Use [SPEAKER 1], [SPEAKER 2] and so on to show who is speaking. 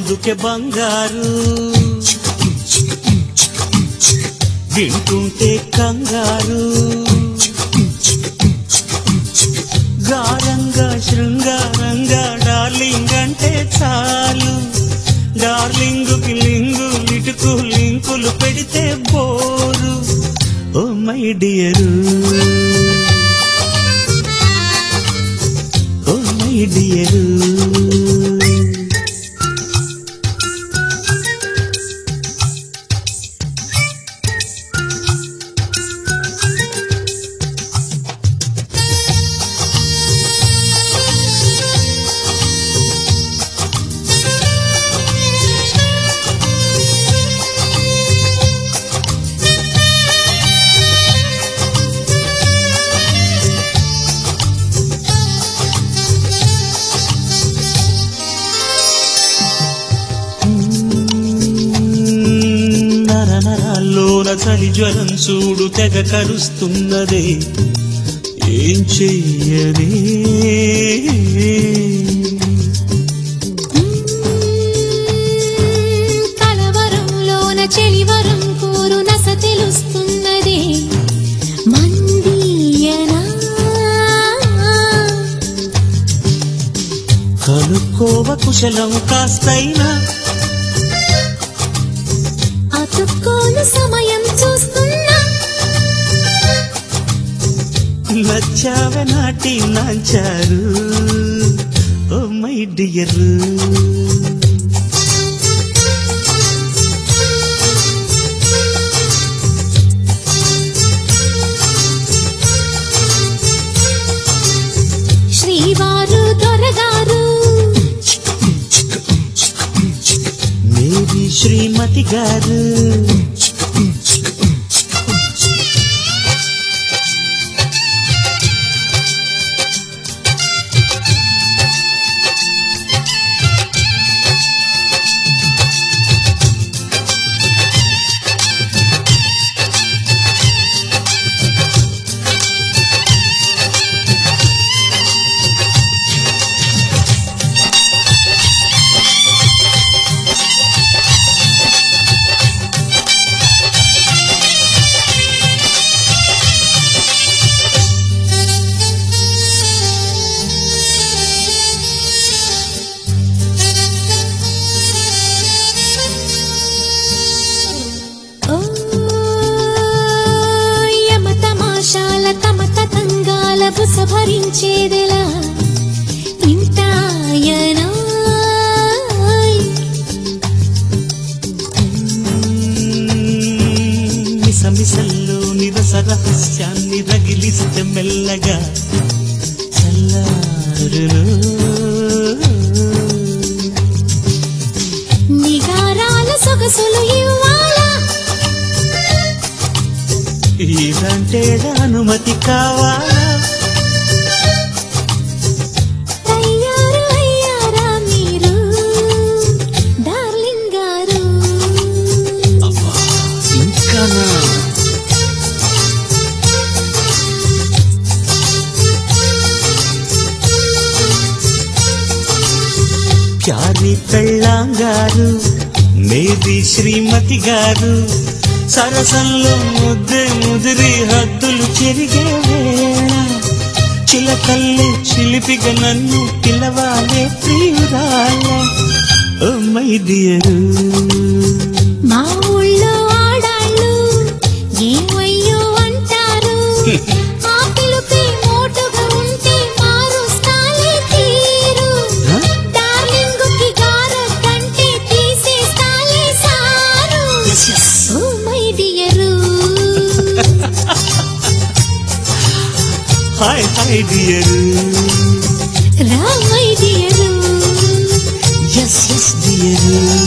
[SPEAKER 1] పలుకే బంగారు వింటుంటే కంగారు గారంగా శృంగారంగా డార్లింగ్ అంటే చాలు డార్లింగుకి లింగు లిటుకు లింకులు పెడితే bore oh my dear oh my dear నర నరాల్లోన చలి జ్వరం చూడు తెగ కరుస్తున్నదే ఏం చెయ్యనే
[SPEAKER 2] కలవరంలోన చెలివరం కోరు నస తెలుస్తున్నదే మందీయనా
[SPEAKER 1] కనుక్కోవ కుశలం కాస్తైనా
[SPEAKER 2] అతుక్కోను సమయం చూస్తున్నా
[SPEAKER 1] నచ్చావ నాటి నాంచారు ఓ మై డియర్
[SPEAKER 2] శ్రీవారు దొరగారు
[SPEAKER 1] మేరీ శ్రీమతి గారు
[SPEAKER 2] ఓ యమ తమాషాల తమ తతంగాల బుస భరించేదెలా ఇంటాయనా
[SPEAKER 1] మిసమిసల్లో నిరస రహస్యాన్ని రగిలిస్తే మెల్లగా చల్లారును
[SPEAKER 2] నిగారాల సొగసులు ఇవ్వాలా
[SPEAKER 1] ఇదంటే అనుమతి కావాలా
[SPEAKER 2] తయారు అయ్యారా మీరు డార్లింగ్ గారు
[SPEAKER 1] ఇంకానా ప్యారి పెళ్ళాంగారు మేది శ్రీమతి గారు సరసంలో ముద్దే ముదిరి హద్దులు చెరిగే వేళ చిలకల్లే చిలిపిగా నన్ను పిలవాలే ప్రియురాల ఓ మై డియరు
[SPEAKER 2] మా ఊళ్ళో ఆడాళ్ళు ఏమయ్యో అంటారు ఆ పిలుపే మోటుగా ఉంటే మారుస్తాలే తీరు డార్లింగుకి గారకంటే తీసేస్తాలే sir oh my dear
[SPEAKER 1] hi hi dear
[SPEAKER 2] రా my dear
[SPEAKER 1] yes yes dear